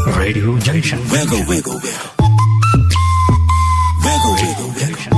Radio Junction. Wiggle, wiggle, wiggle. Wiggle, wiggle, wiggle.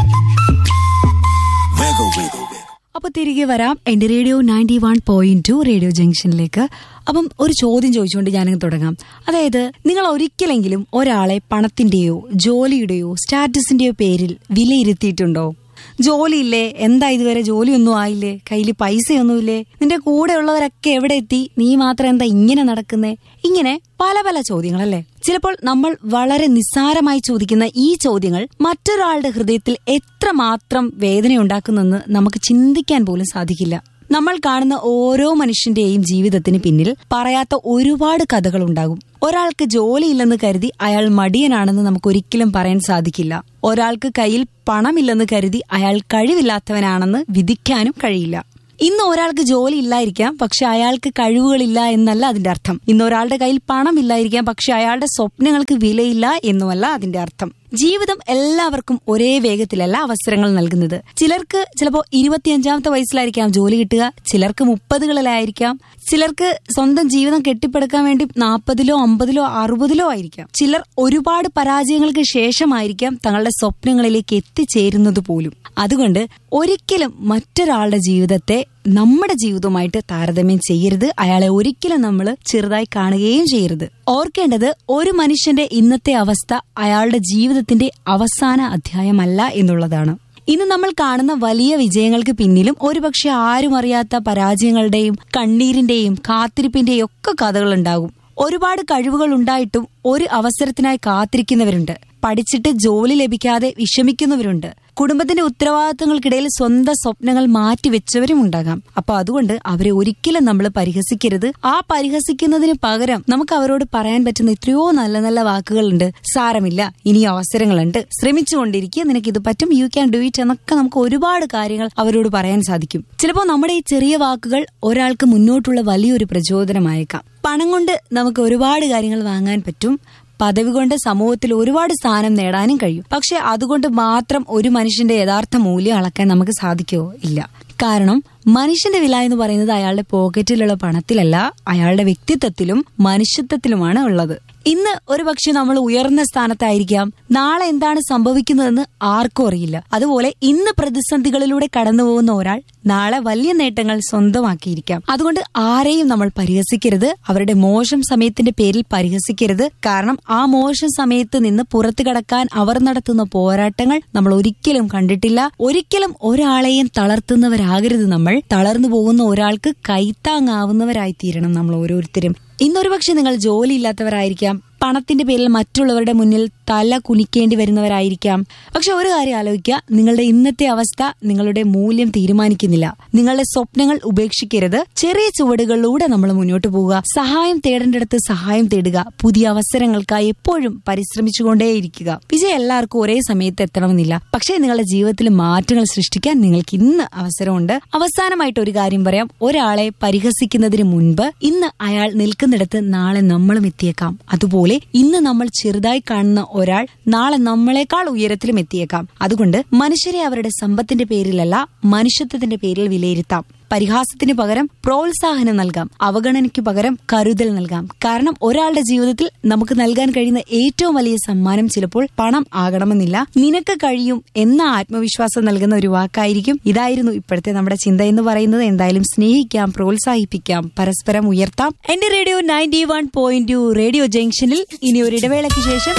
Wiggle, wiggle, wiggle. അപ്പൊ തിരികെ വരാം എന്റെ radio ninety one point two radio ജംഗ്ഷനിലേക്ക് അപ്പം ഒരു ചോദ്യം ചോദിച്ചുകൊണ്ട് ഞാനങ്ങ് തുടങ്ങാം അതായത് നിങ്ങൾ ഒരിക്കലെങ്കിലും ഒരാളെ പണത്തിന്റെയോ ജോലിയുടെയോ സ്റ്റാറ്റസിന്റെയോ പേരിൽ വിലയിരുത്തിയിട്ടുണ്ടോ ജോലിയില്ലേ എന്താ ഇതുവരെ ജോലിയൊന്നും ആയില്ലേ കയ്യിൽ പൈസയൊന്നുമില്ലേ നിന്റെ കൂടെ ഉള്ളവരൊക്കെ എവിടെ എത്തി നീ മാത്രം എന്താ ഇങ്ങനെ നടക്കുന്നേ ഇങ്ങനെ പല പല ചോദ്യങ്ങളല്ലേ ചിലപ്പോൾ നമ്മൾ വളരെ നിസ്സാരമായി ചോദിക്കുന്ന ഈ ചോദ്യങ്ങൾ മറ്റൊരാളുടെ ഹൃദയത്തിൽ എത്രമാത്രം വേദനയുണ്ടാക്കുന്നെന്ന് നമുക്ക് ചിന്തിക്കാൻ പോലും സാധിക്കില്ല നമ്മൾ കാണുന്ന ഓരോ മനുഷ്യന്റെയും ജീവിതത്തിന് പിന്നിൽ പറയാത്ത ഒരുപാട് കഥകളുണ്ടാകും ഒരാൾക്ക് ജോലിയില്ലെന്ന് കരുതി അയാൾ മടിയനാണെന്ന് നമുക്ക് ഒരിക്കലും പറയാൻ സാധിക്കില്ല ഒരാൾക്ക് കയ്യിൽ പണമില്ലെന്ന് കരുതി അയാൾ കഴിവില്ലാത്തവനാണെന്ന് വിധിക്കാനും കഴിയില്ല ഇന്ന് ഒരാൾക്ക് ജോലി ഇല്ലായിരിക്കാം പക്ഷെ അയാൾക്ക് കഴിവുകളില്ല എന്നല്ല അതിന്റെ അർത്ഥം ഇന്ന് ഒരാളുടെ കയ്യിൽ പണമില്ലായിരിക്കാം പക്ഷെ അയാളുടെ സ്വപ്നങ്ങൾക്ക് വിലയില്ല എന്നുമല്ല അതിന്റെ അർത്ഥം ജീവിതം എല്ലാവർക്കും ഒരേ വേഗത്തിലല്ല അവസരങ്ങൾ നൽകുന്നത് ചിലർക്ക് ചിലപ്പോ ഇരുപത്തിയഞ്ചാമത്തെ വയസ്സിലായിരിക്കാം ജോലി കിട്ടുക ചിലർക്ക് മുപ്പതുകളിലായിരിക്കാം ചിലർക്ക് സ്വന്തം ജീവിതം കെട്ടിപ്പടുക്കാൻ വേണ്ടി നാൽപ്പതിലോ അമ്പതിലോ അറുപതിലോ ആയിരിക്കാം ചിലർ ഒരുപാട് പരാജയങ്ങൾക്ക് ശേഷമായിരിക്കാം തങ്ങളുടെ സ്വപ്നങ്ങളിലേക്ക് എത്തിച്ചേരുന്നത് പോലും അതുകൊണ്ട് ഒരിക്കലും മറ്റൊരാളുടെ ജീവിതത്തെ നമ്മുടെ ജീവിതവുമായിട്ട് താരതമ്യം ചെയ്യരുത് അയാളെ ഒരിക്കലും നമ്മൾ ചെറുതായി കാണുകയും ചെയ്യരുത് ഓർക്കേണ്ടത് ഒരു മനുഷ്യന്റെ ഇന്നത്തെ അവസ്ഥ അയാളുടെ ജീവിതത്തിന്റെ അവസാന അധ്യായമല്ല എന്നുള്ളതാണ് ഇന്ന് നമ്മൾ കാണുന്ന വലിയ വിജയങ്ങൾക്ക് പിന്നിലും ഒരുപക്ഷെ ആരും അറിയാത്ത പരാജയങ്ങളുടെയും കണ്ണീരിന്റെയും കാത്തിരിപ്പിന്റെയും ഒക്കെ കഥകളുണ്ടാകും ഒരുപാട് കഴിവുകൾ ഉണ്ടായിട്ടും ഒരു അവസരത്തിനായി കാത്തിരിക്കുന്നവരുണ്ട് പഠിച്ചിട്ട് ജോലി ലഭിക്കാതെ വിഷമിക്കുന്നവരുണ്ട് കുടുംബത്തിന്റെ ഉത്തരവാദിത്തങ്ങൾക്കിടയിൽ സ്വന്തം സ്വപ്നങ്ങൾ മാറ്റിവെച്ചവരും ഉണ്ടാകാം അപ്പൊ അതുകൊണ്ട് അവരെ ഒരിക്കലും നമ്മൾ പരിഹസിക്കരുത് ആ പരിഹസിക്കുന്നതിന് പകരം നമുക്ക് അവരോട് പറയാൻ പറ്റുന്ന എത്രയോ നല്ല നല്ല വാക്കുകളുണ്ട് സാരമില്ല ഇനി അവസരങ്ങളുണ്ട് ശ്രമിച്ചുകൊണ്ടിരിക്കുക നിനക്ക് ഇത് പറ്റും യു ക്യാൻ ഡു ഇറ്റ് എന്നൊക്കെ നമുക്ക് ഒരുപാട് കാര്യങ്ങൾ അവരോട് പറയാൻ സാധിക്കും ചിലപ്പോൾ നമ്മുടെ ഈ ചെറിയ വാക്കുകൾ ഒരാൾക്ക് മുന്നോട്ടുള്ള വലിയൊരു പ്രചോദനമായേക്കാം പണം കൊണ്ട് നമുക്ക് ഒരുപാട് കാര്യങ്ങൾ വാങ്ങാൻ പറ്റും പദവി കൊണ്ട് സമൂഹത്തിൽ ഒരുപാട് സ്ഥാനം നേടാനും കഴിയും പക്ഷെ അതുകൊണ്ട് മാത്രം ഒരു മനുഷ്യന്റെ യഥാർത്ഥ മൂല്യം അളക്കാൻ നമുക്ക് സാധിക്കുമോ ഇല്ല കാരണം മനുഷ്യന്റെ വില എന്ന് പറയുന്നത് അയാളുടെ പോക്കറ്റിലുള്ള പണത്തിലല്ല അയാളുടെ വ്യക്തിത്വത്തിലും മനുഷ്യത്വത്തിലുമാണ് ഉള്ളത് ഇന്ന് ഒരു പക്ഷെ നമ്മൾ ഉയർന്ന സ്ഥാനത്തായിരിക്കാം നാളെ എന്താണ് സംഭവിക്കുന്നതെന്ന് ആർക്കും അറിയില്ല അതുപോലെ ഇന്ന് പ്രതിസന്ധികളിലൂടെ കടന്നു പോകുന്ന ഒരാൾ നാളെ വലിയ നേട്ടങ്ങൾ സ്വന്തമാക്കിയിരിക്കാം അതുകൊണ്ട് ആരെയും നമ്മൾ പരിഹസിക്കരുത് അവരുടെ മോശം സമയത്തിന്റെ പേരിൽ പരിഹസിക്കരുത് കാരണം ആ മോശം സമയത്ത് നിന്ന് പുറത്തു കടക്കാൻ അവർ നടത്തുന്ന പോരാട്ടങ്ങൾ നമ്മൾ ഒരിക്കലും കണ്ടിട്ടില്ല ഒരിക്കലും ഒരാളെയും തളർത്തുന്നവരാകരുത് നമ്മൾ തളർന്നു പോകുന്ന ഒരാൾക്ക് കൈത്താങ്ങാവുന്നവരായി തീരണം നമ്മൾ ഓരോരുത്തരും ഇന്നൊരു പക്ഷെ നിങ്ങൾ ജോലിയില്ലാത്തവരായിരിക്കാം പണത്തിന്റെ പേരിൽ മറ്റുള്ളവരുടെ മുന്നിൽ തല കുനിക്കേണ്ടി വരുന്നവരായിരിക്കാം പക്ഷെ ഒരു കാര്യം ആലോചിക്കുക നിങ്ങളുടെ ഇന്നത്തെ അവസ്ഥ നിങ്ങളുടെ മൂല്യം തീരുമാനിക്കുന്നില്ല നിങ്ങളുടെ സ്വപ്നങ്ങൾ ഉപേക്ഷിക്കരുത് ചെറിയ ചുവടുകളിലൂടെ നമ്മൾ മുന്നോട്ട് പോവുക സഹായം തേടേണ്ടടുത്ത് സഹായം തേടുക പുതിയ അവസരങ്ങൾക്കായി എപ്പോഴും പരിശ്രമിച്ചുകൊണ്ടേയിരിക്കുക വിജയം എല്ലാവർക്കും ഒരേ സമയത്ത് എത്തണമെന്നില്ല പക്ഷേ നിങ്ങളുടെ ജീവിതത്തിൽ മാറ്റങ്ങൾ സൃഷ്ടിക്കാൻ നിങ്ങൾക്ക് ഇന്ന് അവസരമുണ്ട് അവസാനമായിട്ട് ഒരു കാര്യം പറയാം ഒരാളെ പരിഹസിക്കുന്നതിന് മുൻപ് ഇന്ന് അയാൾ നിൽക്കുന്നിടത്ത് നാളെ നമ്മളും എത്തിയേക്കാം അതുപോലെ ഇന്ന് നമ്മൾ ചെറുതായി കാണുന്ന ഒരാൾ നാളെ നമ്മളെക്കാൾ ഉയരത്തിലും എത്തിയേക്കാം അതുകൊണ്ട് മനുഷ്യരെ അവരുടെ സമ്പത്തിന്റെ പേരിലല്ല മനുഷ്യത്വത്തിന്റെ പേരിൽ വിലയിരുത്താം പരിഹാസത്തിന് പകരം പ്രോത്സാഹനം നൽകാം അവഗണനയ്ക്ക് പകരം കരുതൽ നൽകാം കാരണം ഒരാളുടെ ജീവിതത്തിൽ നമുക്ക് നൽകാൻ കഴിയുന്ന ഏറ്റവും വലിയ സമ്മാനം ചിലപ്പോൾ പണം ആകണമെന്നില്ല നിനക്ക് കഴിയും എന്ന ആത്മവിശ്വാസം നൽകുന്ന ഒരു വാക്കായിരിക്കും ഇതായിരുന്നു ഇപ്പോഴത്തെ നമ്മുടെ ചിന്ത എന്ന് പറയുന്നത് എന്തായാലും സ്നേഹിക്കാം പ്രോത്സാഹിപ്പിക്കാം പരസ്പരം ഉയർത്താം എന്റെ radio ninety one point two radio ജംഗ്ഷനിൽ ഇനി ഒരു ഇടവേളയ്ക്ക് ശേഷം